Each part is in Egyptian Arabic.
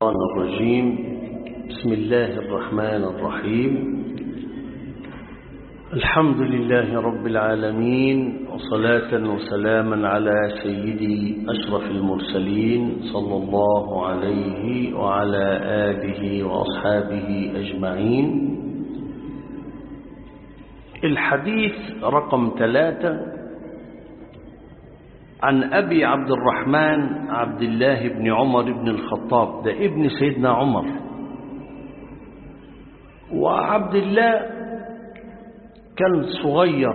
الشيطان الرجيم بسم الله الرحمن الرحيم الحمد لله رب العالمين وصلاة وسلاما على سيدي أشرف المرسلين صلى الله عليه وعلى آله وأصحابه أجمعين الحديث رقم ثلاثة عن أبي عبد الرحمن عبد الله بن عمر بن الخطاب ده ابن سيدنا عمر وعبد الله كان صغير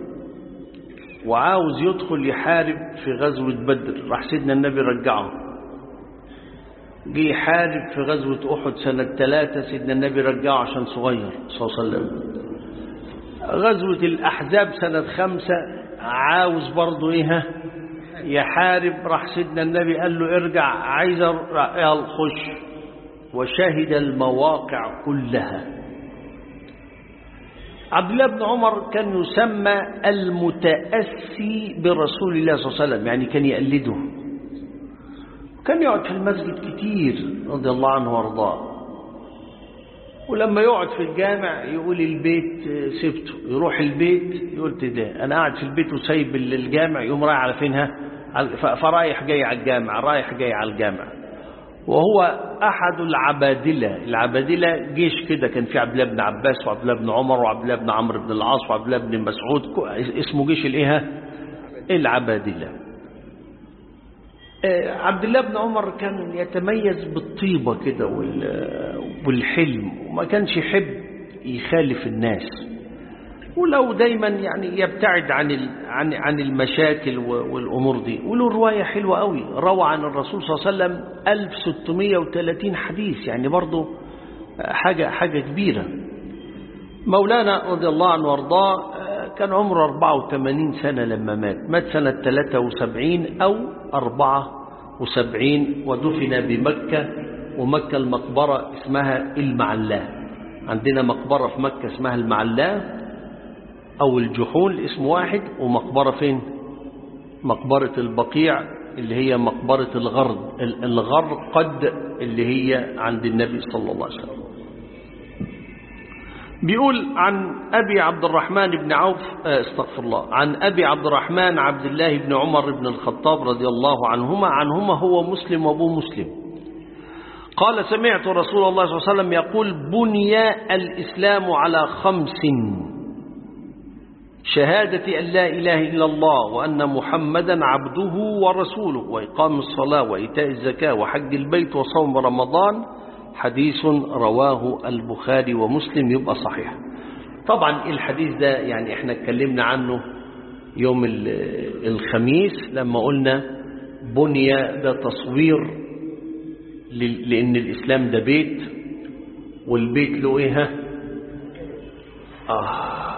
وعاوز يدخل يحارب في غزوة بدر راح سيدنا النبي رجعه جه يحارب في غزوة أحد سنة ثلاثة سيدنا النبي رجعه عشان صغير صلى الله عليه وسلم غزوة الأحزاب سنة خمسة عاوز برضه إيه يحارب راح سيدنا النبي قال له ارجع عايز الخش وشهد المواقع كلها عبد الله بن عمر كان يسمى المتأسي برسول الله صلى الله عليه وسلم يعني كان يقلده كان يقعد في المسجد كتير رضي الله عنه وارضاه ولما يقعد في الجامع يقول البيت سبته يروح البيت يقول ده انا قاعد في البيت وسايب الجامع يقوم رايح على فينها فرايح جاي على الجامع رايح جاي على الجامع وهو احد العبادله العبادله جيش كده كان في عبد الله بن عباس وعبد الله بن عمر وعبد الله بن عمرو بن العاص وعبد الله بن مسعود اسمه جيش الايه العبادله عبد الله بن عمر كان يتميز بالطيبة كده والحلم وما كانش يحب يخالف الناس ولو دايما يعني يبتعد عن عن عن المشاكل والامور دي وله روايه حلوه قوي روى عن الرسول صلى الله عليه وسلم 1630 حديث يعني برضه حاجه حاجه كبيره مولانا رضي الله عنه وارضاه كان عمره 84 سنة لما مات مات سنة 73 أو 74 ودفن بمكة ومكة المقبرة اسمها المعلاه عندنا مقبرة في مكة اسمها المعلاه أو الجحول اسم واحد ومقبرة فين مقبرة البقيع اللي هي مقبرة الغرد الغرقد اللي هي عند النبي صلى الله عليه وسلم بيقول عن أبي عبد الرحمن بن عوف استغفر الله عن أبي عبد الرحمن عبد الله بن عمر بن الخطاب رضي الله عنهما عنهما هو مسلم وابو مسلم قال سمعت رسول الله صلى الله عليه وسلم يقول بني الإسلام على خمس شهادة أن لا إله إلا الله وأن محمدا عبده ورسوله وإقام الصلاة وإيتاء الزكاة وحج البيت وصوم رمضان حديث رواه البخاري ومسلم يبقى صحيح طبعا الحديث ده يعني احنا اتكلمنا عنه يوم الخميس لما قلنا بني ده تصوير لأن الإسلام ده بيت والبيت له ايه آه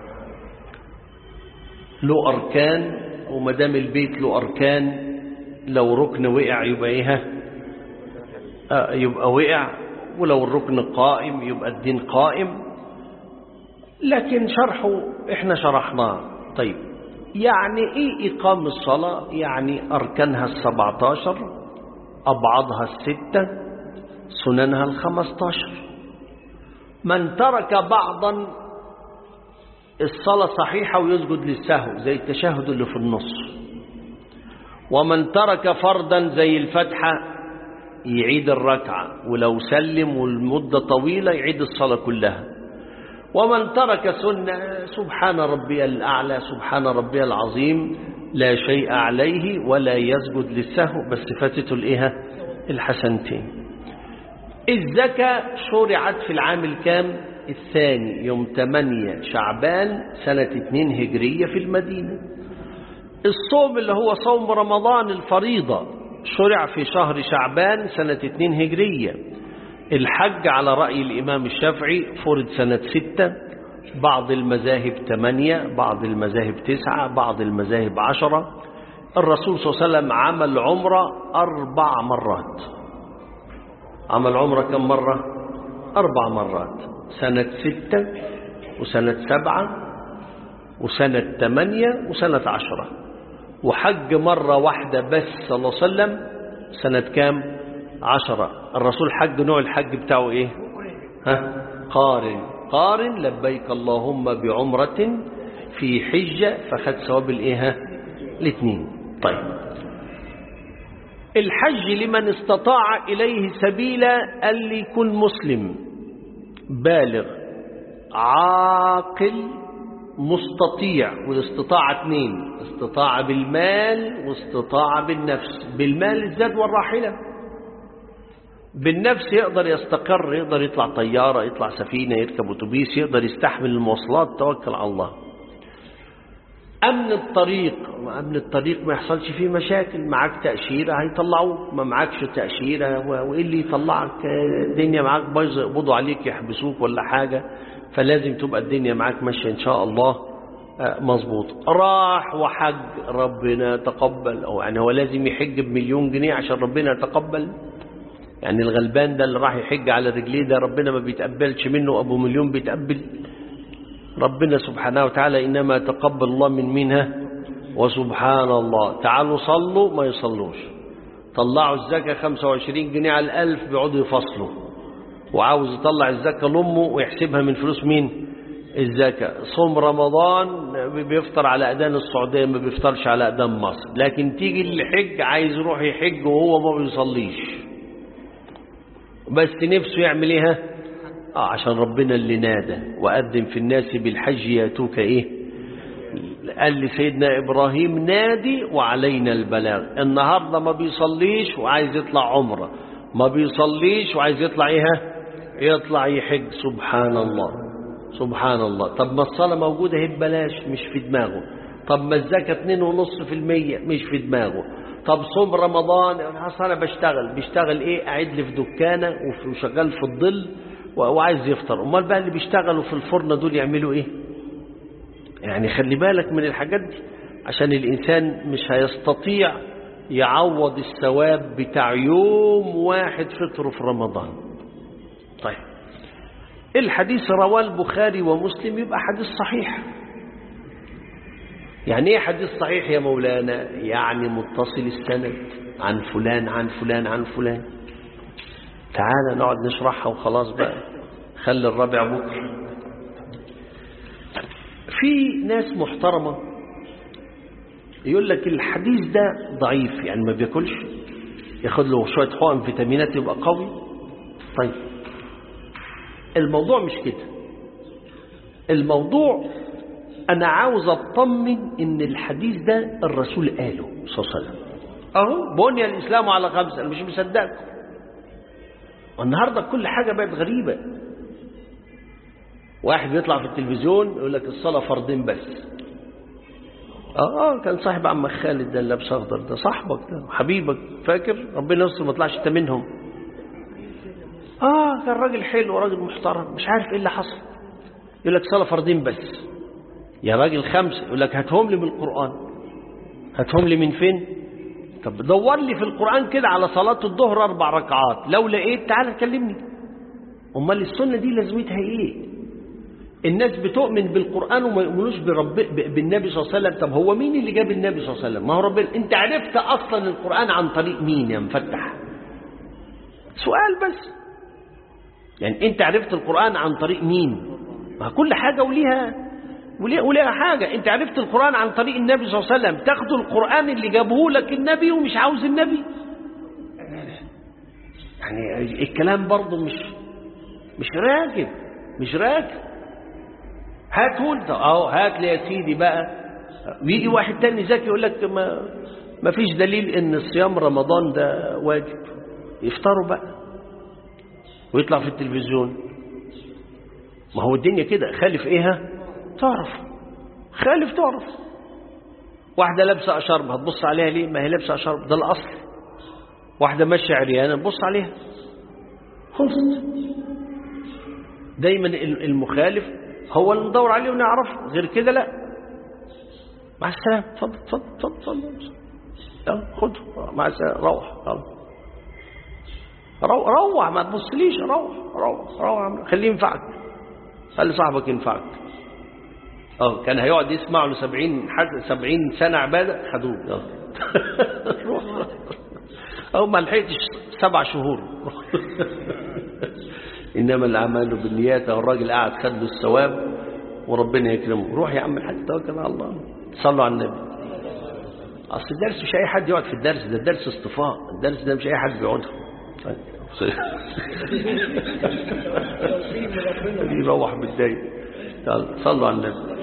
له أركان ومدام البيت له أركان لو ركن وقع يبقى ايه آه يبقى وقع ولو الركن قائم يبقى الدين قائم لكن شرحه احنا شرحناه طيب يعني ايه إقام الصلاة يعني أركانها السبعتاشر أبعضها الستة سننها الخمستاشر من ترك بعضا الصلاة صحيحة ويسجد للسهو زي التشهد اللي في النص ومن ترك فردا زي الفتحة يعيد الركعة ولو سلم والمدة طويلة يعيد الصلاة كلها ومن ترك سنة سبحان ربي الأعلى سبحان ربي العظيم لا شيء عليه ولا يسجد للسهو بس فاتته الإيه الحسنتين الزكاة شرعت في العام الكام الثاني يوم 8 شعبان سنة 2 هجرية في المدينة الصوم اللي هو صوم رمضان الفريضة شرع في شهر شعبان سنة 2 هجرية الحج على رأي الإمام الشافعي فرض سنة 6 بعض المذاهب 8 بعض المذاهب 9 بعض المذاهب 10 الرسول صلى الله عليه وسلم عمل عمرة أربع مرات عمل عمرة كم مرة أربع مرات سنة ستة وسنة سبعة وسنة ثمانية وسنة عشرة وحج مرة واحدة بس صلى الله عليه وسلم سنة كام عشرة الرسول حج نوع الحج بتاعه ايه ها قارن قارن لبيك اللهم بعمرة في حجة فخد ثواب الايه ها الاثنين طيب الحج لمن استطاع إليه سبيلا اللي يكون مسلم بالغ عاقل مستطيع والاستطاعة اثنين استطاع بالمال واستطاع بالنفس بالمال الزاد والراحلة بالنفس يقدر يستقر يقدر يطلع طيارة يطلع سفينة يركب أتوبيس يقدر يستحمل المواصلات توكل على الله أمن الطريق أمن الطريق ما يحصلش فيه مشاكل معاك تأشيرة هيطلعوك ما معاكش تأشيرة وإيه اللي يطلعك الدنيا معاك بايظة يقبضوا عليك يحبسوك ولا حاجة فلازم تبقى الدنيا معاك ماشية إن شاء الله مظبوط راح وحج ربنا تقبل أو يعني هو لازم يحج بمليون جنيه عشان ربنا يتقبل يعني الغلبان ده اللي راح يحج على رجليه ده ربنا ما بيتقبلش منه أبو مليون بيتقبل ربنا سبحانه وتعالى إنما تقبل الله من منها وسبحان الله تعالوا صلوا ما يصلوش طلعوا الزكاة 25 جنيه على الألف بيقعدوا يفصلوا وعاوز يطلع الزكاة لأمه ويحسبها من فلوس مين الزكاة صوم رمضان بيفطر على أذان السعودية ما بيفطرش على أذان مصر لكن تيجي الحج عايز يروح يحج وهو ما بيصليش بس نفسه يعمل ايه آه عشان ربنا اللي نادى وأذن في الناس بالحج ياتوك إيه قال لي سيدنا إبراهيم نادي وعلينا البلاغ النهاردة ما بيصليش وعايز يطلع عمره ما بيصليش وعايز يطلع إيه يطلع يحج سبحان الله سبحان الله طب ما الصلاة موجودة هي ببلاش مش في دماغه طب ما الزكاة 2.5% مش في دماغه طب صوم رمضان اصل انا بشتغل بيشتغل ايه قاعد لي في دكانه وشغال في الظل وعايز يفطر امال بقى اللي بيشتغلوا في الفرن دول يعملوا ايه يعني خلي بالك من الحاجات دي عشان الانسان مش هيستطيع يعوض الثواب بتاع يوم واحد فطره في رمضان طيب الحديث رواه البخاري ومسلم يبقى حديث صحيح يعني ايه حديث صحيح يا مولانا يعني متصل السند عن فلان عن فلان عن فلان تعالى نقعد نشرحها وخلاص بقى خلي الرابع بكره في ناس محترمة يقول لك الحديث ده ضعيف يعني ما بياكلش ياخد له شوية حقن فيتامينات يبقى قوي طيب الموضوع مش كده الموضوع أنا عاوز أطمن إن الحديث ده الرسول قاله صلى الله عليه وسلم أهو بني الإسلام على خمسة أنا مش مصدقكم والنهاردة كل حاجة بقت غريبة واحد بيطلع في التلفزيون يقول لك الصلاة فرضين بس اه اه كان صاحب عم خالد ده اللي لابس اخضر ده صاحبك ده حبيبك فاكر ربنا يستر ما طلعش انت منهم اه كان راجل حلو وراجل محترم مش عارف ايه اللي حصل يقول لك صلاة فرضين بس يا راجل خمسة يقول لك هاتهم لي من القرآن هاتهم لي من فين طب دور لي في القرآن كده على صلاة الظهر أربع ركعات لو لقيت تعالى كلمني أمال السنة دي لازمتها إيه الناس بتؤمن بالقرآن وما يؤمنوش برب بالنبي صلى الله عليه وسلم طب هو مين اللي جاب النبي صلى الله عليه وسلم ما هو ربنا انت عرفت أصلا القرآن عن طريق مين يا مفتح سؤال بس يعني انت عرفت القرآن عن طريق مين ما كل حاجة وليها وليها, وليها حاجة انت عرفت القرآن عن طريق النبي صلى الله عليه وسلم تاخدوا القرآن اللي جابه لك النبي ومش عاوز النبي يعني الكلام برضه مش مش راكب مش راكب هاته انت اهو هات لي يا سيدي بقى ويجي واحد تاني ذكي يقول لك ما ما فيش دليل ان صيام رمضان ده واجب يفطروا بقى ويطلع في التلفزيون ما هو الدنيا كده خالف ايه تعرف خالف تعرف واحدة لابسة أشرب هتبص عليها ليه ما هي لابسة أشرب ده الأصل واحدة ماشية عريانة تبص عليها خلصت دايما المخالف هو اللي ندور عليه ونعرفه غير كده لا مع السلامة اتفضل اتفضل اتفضل اتفضل يلا خد مع السلامة روح يلا روح روح ما تبصليش روح روح روح خليه ينفعك خلي صاحبك ينفعك اه كان هيقعد يسمع له 70 حد 70 سنة عبادة خدوه اه روح او ما لحقتش سبع شهور إنما الأعمال بالنيات أهو الراجل قاعد خد له الثواب وربنا يكرمه روح يا عم الحاج توكل على الله صلوا على النبي أصل الدرس مش أي حد يقعد في الدرس ده الدرس اصطفاء الدرس ده مش أي حد بيقعد يروح بالداية صلوا على النبي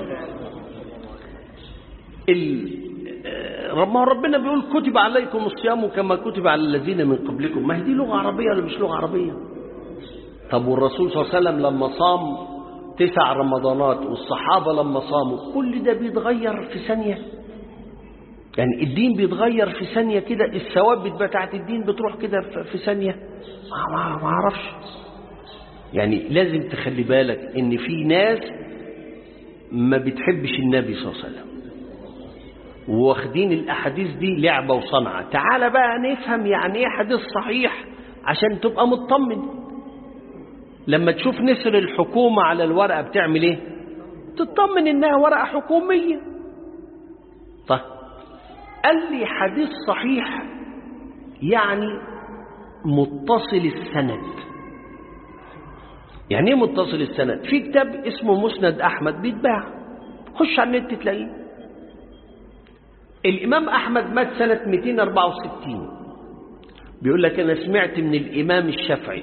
ما ربنا بيقول كتب عليكم الصيام كما كتب على الذين من قبلكم ما هي دي لغة عربية ولا مش لغة عربية طب والرسول صلى الله عليه وسلم لما صام تسع رمضانات والصحابة لما صاموا كل ده بيتغير في ثانية يعني الدين بيتغير في ثانية كده الثواب بتاعت الدين بتروح كده في ثانية ما ما اعرفش يعني لازم تخلي بالك ان في ناس ما بتحبش النبي صلى الله عليه وسلم واخدين الاحاديث دي لعبة وصنعة تعال بقى نفهم يعني ايه حديث صحيح عشان تبقى مطمن لما تشوف نسر الحكومة على الورقة بتعمل ايه تطمن انها ورقة حكومية طيب قال لي حديث صحيح يعني متصل السند يعني ايه متصل السند في كتاب اسمه مسند احمد بيتباع خش على النت تلاقيه الامام احمد مات سنة 264 بيقول لك انا سمعت من الامام الشافعي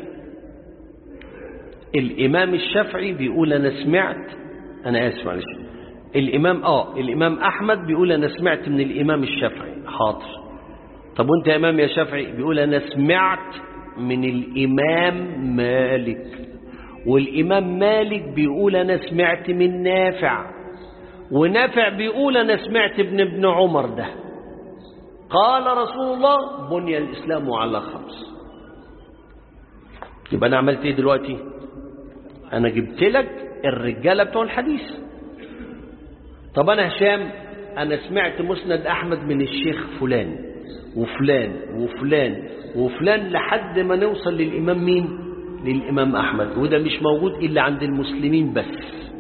الامام الشافعي بيقول انا سمعت انا اسف معلش الامام اه الامام احمد بيقول انا سمعت من الامام الشافعي حاضر طب وانت يا امام يا شافعي بيقول انا سمعت من الامام مالك والامام مالك بيقول انا سمعت من نافع ونافع بيقول انا سمعت ابن ابن عمر ده قال رسول الله بني الاسلام على خمس يبقى انا عملت ايه دلوقتي انا جبت لك الرجاله بتوع الحديث طب انا هشام انا سمعت مسند احمد من الشيخ فلان وفلان وفلان وفلان لحد ما نوصل للامام مين للامام احمد وده مش موجود الا عند المسلمين بس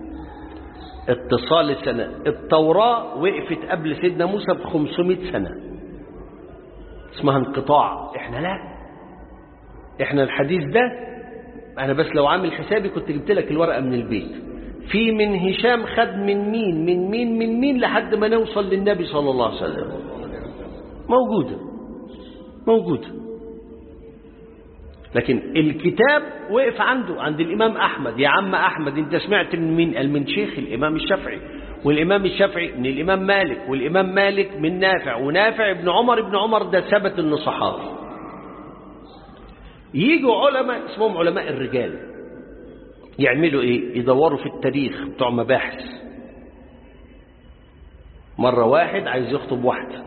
اتصال السنة التوراة وقفت قبل سيدنا موسى ب 500 سنة اسمها انقطاع احنا لا احنا الحديث ده انا بس لو عامل حسابي كنت جبت لك الورقة من البيت في من هشام خد من مين من مين من مين لحد ما نوصل للنبي صلى الله عليه وسلم موجودة موجودة لكن الكتاب وقف عنده عند الإمام أحمد يا عم أحمد أنت سمعت من مين قال من شيخ الإمام الشافعي والإمام الشافعي من الإمام مالك والإمام مالك من نافع ونافع ابن عمر ابن عمر ده ثبت إنه صحابي يجوا علماء اسمهم علماء الرجال يعملوا ايه يدوروا في التاريخ بتوع مباحث مرة واحد عايز يخطب واحدة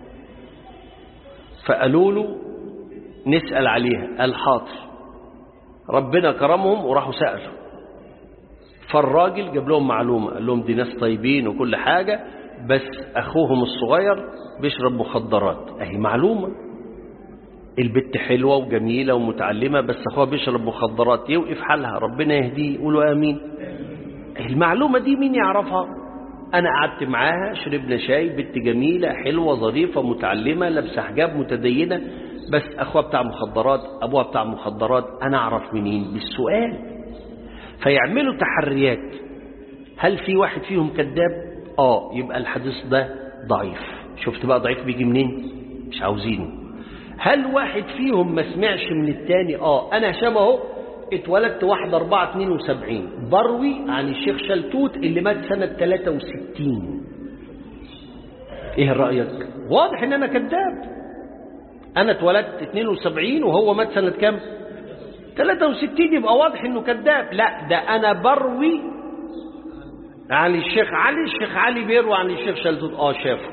فقالوا له نسأل عليها قال حاضر ربنا كرمهم وراحوا سألوا فالراجل جاب لهم معلومة قال لهم دي ناس طيبين وكل حاجة بس أخوهم الصغير بيشرب مخدرات أهي معلومة البت حلوة وجميلة ومتعلمة بس أخوها بيشرب مخدرات يوقف حالها ربنا يهديه يقولوا آمين المعلومة دي مين يعرفها أنا قعدت معاها شربنا شاي بنت جميلة حلوة ظريفة متعلمة لابسة حجاب متدينة بس أخوها بتاع مخدرات أبوها بتاع مخدرات أنا أعرف منين بالسؤال فيعملوا تحريات هل في واحد فيهم كذاب آه يبقى الحديث ده ضعيف شفت بقى ضعيف بيجي منين مش عاوزينه هل واحد فيهم ما سمعش من التاني اه انا هشام اهو اتولدت واحد اربعة اتنين وسبعين بروي عن الشيخ شلتوت اللي مات سنة تلاتة وستين ايه رأيك واضح ان انا كذاب انا اتولدت اتنين وسبعين وهو مات سنة كام تلاتة وستين يبقى واضح انه كذاب لا ده انا بروي عن الشيخ علي الشيخ علي بيروي عن الشيخ شلتوت اه شافه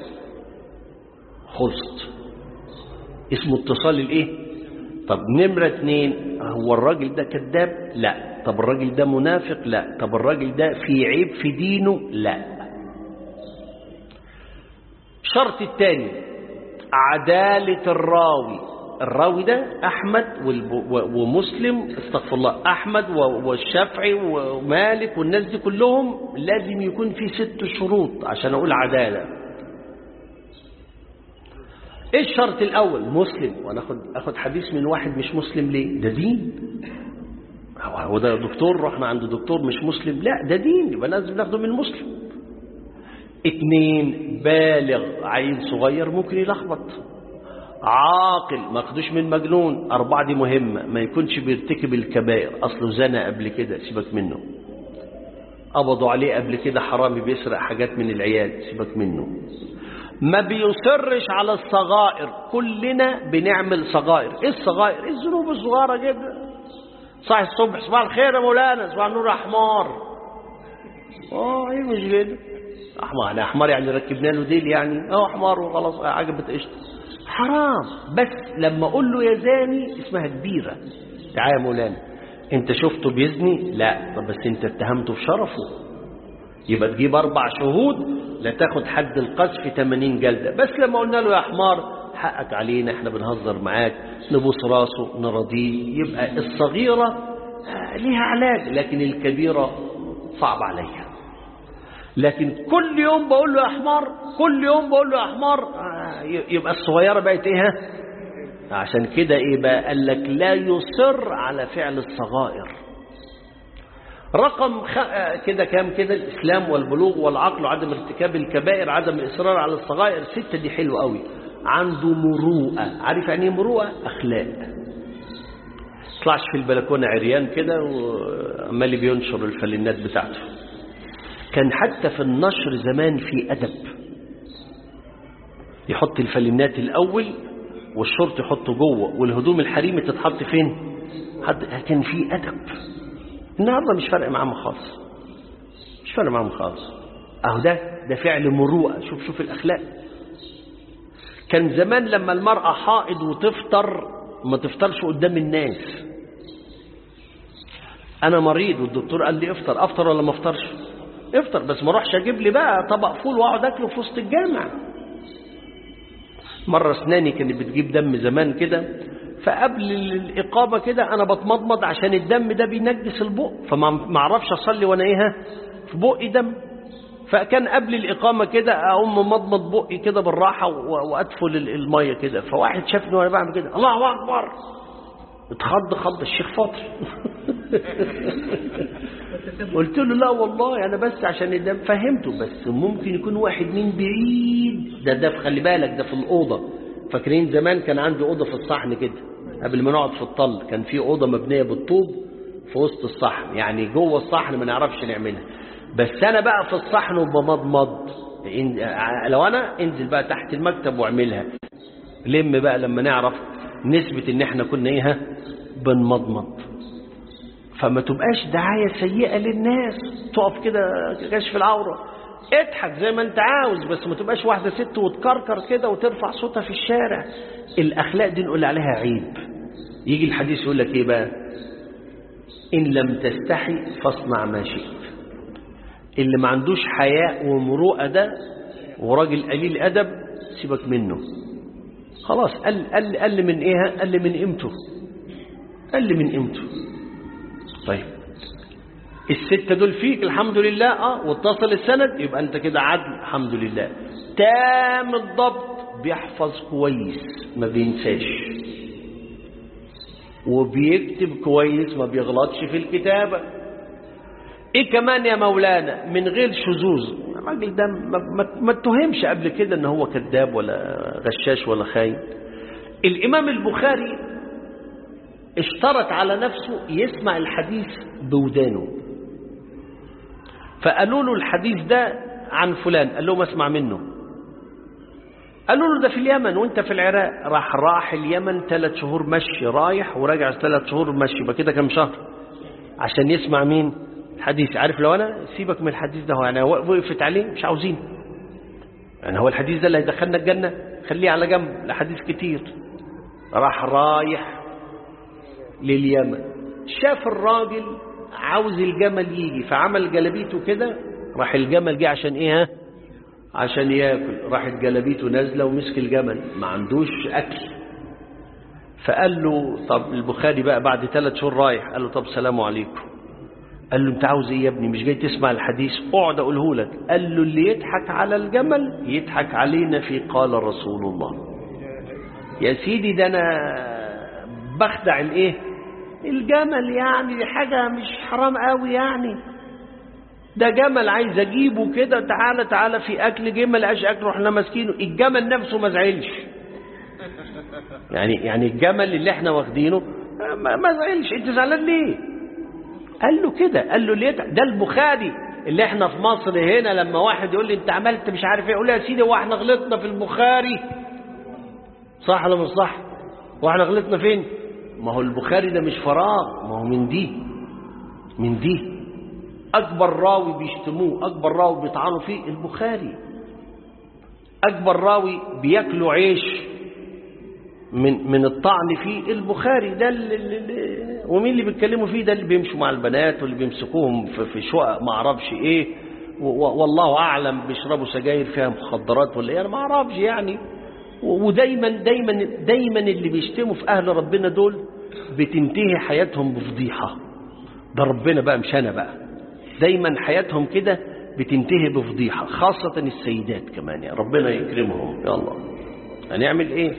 خلصت اسمه اتصال الايه طب نمرة اتنين هو الراجل ده كذاب لا طب الراجل ده منافق لا طب الراجل ده في عيب في دينه لا شرط التاني عدالة الراوي الراوي ده أحمد ومسلم استغفر الله أحمد والشافعي ومالك والناس دي كلهم لازم يكون في ست شروط عشان أقول عدالة ايه الشرط الاول مسلم وانا اخد اخد حديث من واحد مش مسلم ليه ده دين هو ده دكتور رحنا عند دكتور مش مسلم لا ده دين يبقى لازم ناخده من مسلم اتنين بالغ عيل صغير ممكن يلخبط عاقل ما خدوش من مجنون أربعة دي مهمة ما يكونش بيرتكب الكبائر أصله زنى قبل كده سيبك منه قبضوا عليه قبل كده حرامي بيسرق حاجات من العيال سيبك منه ما بيصرش على الصغائر كلنا بنعمل صغائر ايه الصغائر ايه الذنوب الصغيرة جدا صاحي الصبح صباح الخير يا مولانا صباح النور يا حمار اه ايه مش كده احمر يعني احمر يعني ركبنا له ديل يعني اه حمار وخلاص عجبت قشطه حرام بس لما اقول له يا زاني اسمها كبيره تعالى يا مولانا انت شفته بيزني لا طب بس انت اتهمته بشرفه يبقى تجيب اربع شهود لا تاخد حد القذف 80 جلده بس لما قلنا له يا حمار حقك علينا احنا بنهزر معاك نبوس راسه نرضيه يبقى الصغيره آه، ليها علاج لكن الكبيره صعب عليها لكن كل يوم بقول له يا حمار كل يوم بقول له يا حمار آه، يبقى الصغيرة بقت ايه ها؟ عشان كده ايه بقى قال لك لا يصر على فعل الصغائر رقم خ... آه، كده كام كده الإسلام والبلوغ والعقل وعدم ارتكاب الكبائر عدم الإصرار على الصغائر ستة دي حلوة قوي عنده مروءة عارف يعني ايه مروءة أخلاق طلعش في البلكونة عريان كده وعمال بينشر الفلنات بتاعته كان حتى في النشر زمان في أدب يحط الفلنات الأول والشرط يحطه جوه والهدوم الحريمي تتحط فين حد كان في أدب النهاردة مش فارق معاهم خالص مش فارق معاهم خالص أهو ده ده فعل مروءة شوف شوف الأخلاق كان زمان لما المرأة حائض وتفطر ما تفطرش قدام الناس أنا مريض والدكتور قال لي افطر افطر ولا ما افطرش افطر بس ما اروحش اجيب لي بقى طبق فول واقعد اكله في وسط الجامع مره اسناني كانت بتجيب دم زمان كده فقبل الاقامه كده انا بتمضمض عشان الدم ده بينجس البق فما اعرفش اصلي وانا ايه في بقي دم فكان قبل الاقامه كده اقوم مضمض بقي كده بالراحه وادفل الميه كده فواحد شافني وانا بعمل كده الله اكبر اتخض خض الشيخ فاطر قلت له لا والله انا بس عشان الدم فهمته بس ممكن يكون واحد من بعيد ده ده خلي بالك ده في الاوضه فاكرين زمان كان عندي اوضه في الصحن كده قبل ما نقعد في الطل كان في اوضه مبنيه بالطوب في وسط الصحن يعني جوه الصحن ما نعرفش نعملها بس انا بقى في الصحن وبمضمض لو انا انزل بقى تحت المكتب واعملها لم بقى لما نعرف نثبت ان احنا كنا ايه بنمضمض فما تبقاش دعاية سيئة للناس تقف كده كشف العورة اضحك زي ما انت عاوز بس ما تبقاش واحدة ست وتكركر كده وترفع صوتها في الشارع الأخلاق دي نقول عليها عيب يجي الحديث يقول لك ايه بقى إن لم تستحي فاصنع ما شئت اللي ما عندوش حياء ومروءة ده وراجل قليل أدب سيبك منه خلاص قل, قل, قل من ايه قل من قيمته قل من قيمته طيب الستة دول فيك الحمد لله اه واتصل السند يبقى انت كده عدل الحمد لله تام الضبط بيحفظ كويس ما بينساش وبيكتب كويس ما بيغلطش في الكتابة ايه كمان يا مولانا من غير شذوذ الراجل ده ما, ما, ما اتهمش قبل كده ان هو كذاب ولا غشاش ولا خاين الامام البخاري اشترط على نفسه يسمع الحديث بودانه فقالوا له الحديث ده عن فلان قال لهم اسمع منه قالوا له ده في اليمن وانت في العراق راح راح اليمن ثلاث شهور مشي رايح وراجع ثلاث شهور مشي يبقى كده كام شهر عشان يسمع مين الحديث عارف لو انا سيبك من الحديث ده هو يعني وقفت عليه مش عاوزين يعني هو الحديث ده اللي هيدخلنا الجنة خليه على جنب لحديث كتير راح رايح لليمن شاف الراجل عاوز الجمل يجي فعمل جلبيته كده راح الجمل جه عشان ايه ها عشان ياكل راحت جلبيته نازله ومسك الجمل ما عندوش اكل فقال له طب البخاري بقى بعد ثلاث شهور رايح قال له طب سلام عليكم قال له انت عاوز ايه يا ابني مش جاي تسمع الحديث اقعد اقوله لك قال له اللي يضحك على الجمل يضحك علينا في قال رسول الله يا سيدي ده انا بخدع الايه الجمل يعني دي حاجة مش حرام قوي يعني ده جمل عايز اجيبه كده تعالى تعالى في اكل جمل ايش اكل رحنا ماسكينه الجمل نفسه ما زعلش يعني يعني الجمل اللي احنا واخدينه ما, ما زعلش انت زعلان ليه قال له كده قال له ليه ده البخاري اللي احنا في مصر هنا لما واحد يقول لي انت عملت مش عارف ايه يقول لي يا سيدي هو احنا غلطنا في البخاري صح ولا مش صح واحنا غلطنا فين ما هو البخاري ده مش فراغ ما هو من دي من دي اكبر راوي بيشتموه اكبر راوي بيطعنوا فيه البخاري اكبر راوي بياكلوا عيش من من الطعن فيه البخاري ده اللي اللي ومين اللي بيتكلموا فيه ده اللي بيمشوا مع البنات واللي بيمسكوهم في, في شقق ما اعرفش ايه والله اعلم بيشربوا سجاير فيها مخدرات ولا ايه انا ما اعرفش يعني ودايما دايما دايما اللي بيشتموا في اهل ربنا دول بتنتهي حياتهم بفضيحه ده ربنا بقى مش انا بقى دايما حياتهم كده بتنتهي بفضيحه خاصه السيدات كمان يا ربنا يكرمهم يا الله هنعمل ايه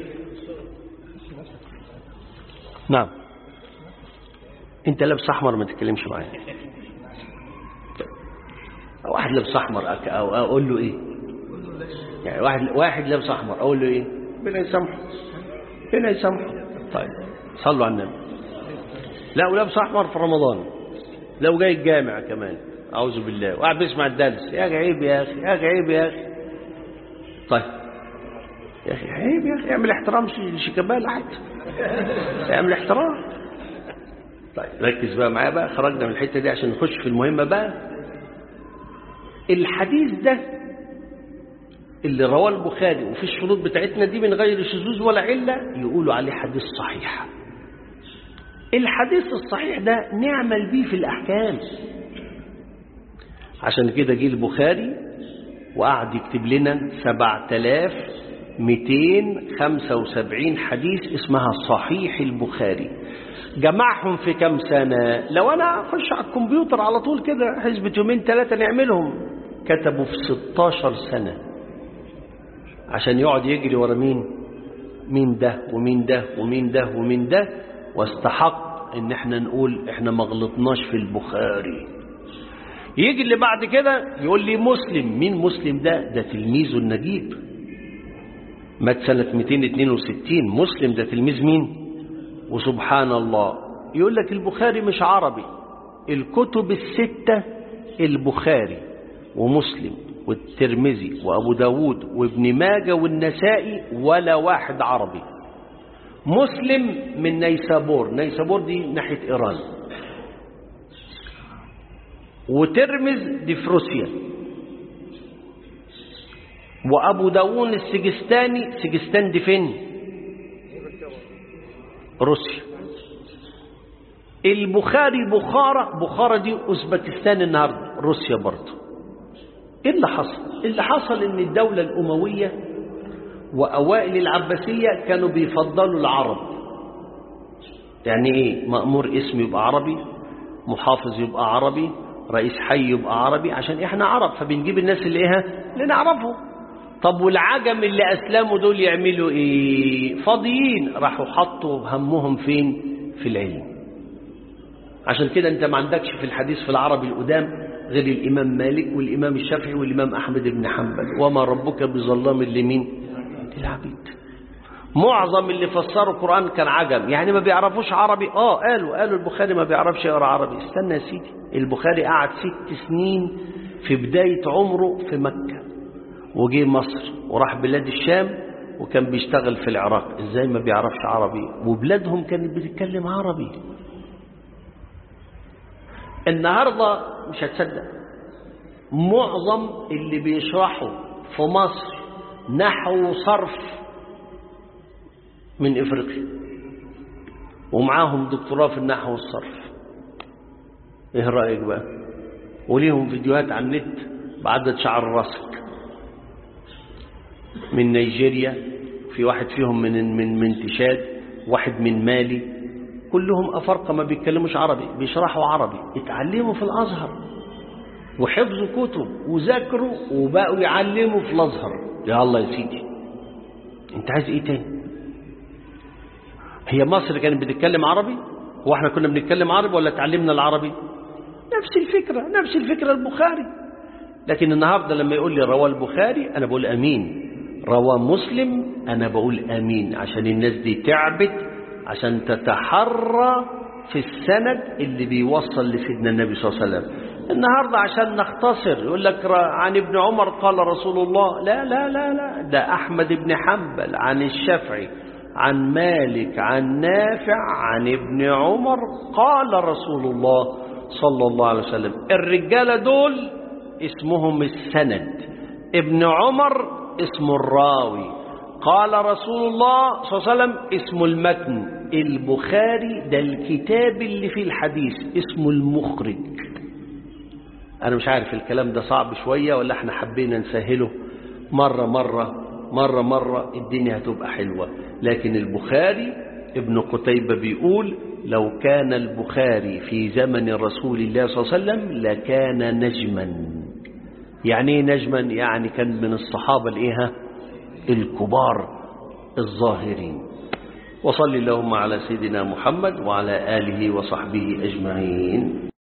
نعم انت لابس احمر ما تتكلمش معايا واحد لابس احمر او اقول له ايه يعني واحد واحد لابس احمر اقول له ايه ربنا يسامحه ربنا يسامحه طيب صلوا على النبي لا ولابس احمر في رمضان لو جاي الجامع كمان اعوذ بالله وقاعد بيسمع الدرس يا عيب يا اخي يا عيب يا اخي طيب يا اخي عيب يا اخي اعمل احترام لشيكابالا حتى اعمل احترام طيب ركز بقى معايا بقى خرجنا من الحته دي عشان نخش في المهمه بقى الحديث ده اللي رواه البخاري وفي الشروط بتاعتنا دي من غير شذوذ ولا علة يقولوا عليه حديث صحيح الحديث الصحيح ده نعمل بيه في الأحكام عشان كده جه البخاري وقعد يكتب لنا 7275 حديث اسمها صحيح البخاري جمعهم في كم سنة لو أنا أخش على الكمبيوتر على طول كده حزبة يومين ثلاثة نعملهم كتبوا في 16 سنة عشان يقعد يجري ورا مين مين ده ومين ده ومين ده ومين ده واستحق ان احنا نقول احنا ما غلطناش في البخاري يجي اللي بعد كده يقول لي مسلم مين مسلم ده ده تلميذه النجيب مات سنة 262 مسلم ده تلميذ مين وسبحان الله يقول لك البخاري مش عربي الكتب الستة البخاري ومسلم والترمذي وأبو داود وابن ماجة والنسائي ولا واحد عربي مسلم من نيسابور نيسابور دي ناحية إيران وترمز دي في روسيا وأبو داوون السجستاني سجستان دي فين روسيا البخاري بخارى بخارى دي أوزبكستان النهاردة روسيا برضه ايه اللي حصل اللي حصل ان الدولة الأموية وأوائل العباسية كانوا بيفضلوا العرب يعني ايه مأمور اسم يبقى عربي محافظ يبقى عربي رئيس حي يبقى عربي عشان احنا عرب فبنجيب الناس اللي ايه اللي نعرفه طب والعجم اللي أسلموا دول يعملوا ايه فاضيين راحوا حطوا همهم فين في العلم عشان كده انت ما عندكش في الحديث في العربي القدام غير الإمام مالك والإمام الشافعي والإمام أحمد بن حنبل وما ربك بظلام لمين للعبيد معظم اللي فسروا القرآن كان عجم يعني ما بيعرفوش عربي اه قالوا قالوا البخاري ما بيعرفش يقرا عربي استنى يا سيدي البخاري قعد ست سنين في بداية عمره في مكة وجه مصر وراح بلاد الشام وكان بيشتغل في العراق ازاي ما بيعرفش عربي وبلادهم كانت بتتكلم عربي النهاردة مش هتصدق معظم اللي بيشرحوا في مصر نحو وصرف من افريقيا ومعاهم دكتوراه في النحو والصرف ايه رايك بقى وليهم فيديوهات على النت بعدد شعر راسك من نيجيريا في واحد فيهم من من من تشاد واحد من مالي كلهم أفارقة ما بيتكلموش عربي بيشرحوا عربي اتعلموا في الأزهر وحفظوا كتب وذاكروا وبقوا يعلموا في الأزهر يا الله يا سيدي انت عايز ايه تاني هي مصر كانت بتتكلم عربي هو احنا كنا بنتكلم عربي ولا تعلمنا العربي نفس الفكرة نفس الفكرة البخاري لكن النهاردة لما يقول لي رواه البخاري أنا بقول أمين رواه مسلم أنا بقول أمين عشان الناس دي تعبت عشان تتحرى في السند اللي بيوصل لسيدنا النبي صلى الله عليه وسلم النهاردة عشان نختصر يقول لك عن ابن عمر قال رسول الله لا لا لا لا ده أحمد بن حنبل عن الشافعي عن مالك عن نافع عن ابن عمر قال رسول الله صلى الله عليه وسلم الرجالة دول اسمهم السند ابن عمر اسم الراوي قال رسول الله صلى الله عليه وسلم اسم المتن البخاري ده الكتاب اللي فيه الحديث اسمه المخرج أنا مش عارف الكلام ده صعب شوية ولا احنا حبينا نسهله مرة مرة مرة مرة الدنيا هتبقى حلوة لكن البخاري ابن قتيبة بيقول لو كان البخاري في زمن رسول الله صلى الله عليه وسلم لكان نجما يعني ايه نجما يعني كان من الصحابة الايه الكبار الظاهرين وصل اللهم على سيدنا محمد وعلى آله وصحبه أجمعين